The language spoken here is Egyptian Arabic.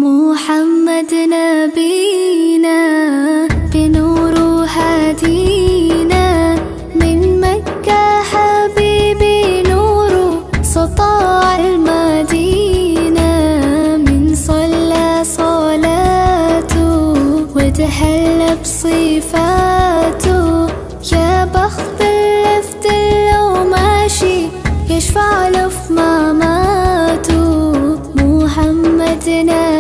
محمد نبينا بنور هدينا من مكة حبيبي نور سطاع المدينة من صلى صلاته وتهلى بصفاته يا بخت اللي في دله ماشي يشفع له في مماته محمد نبينا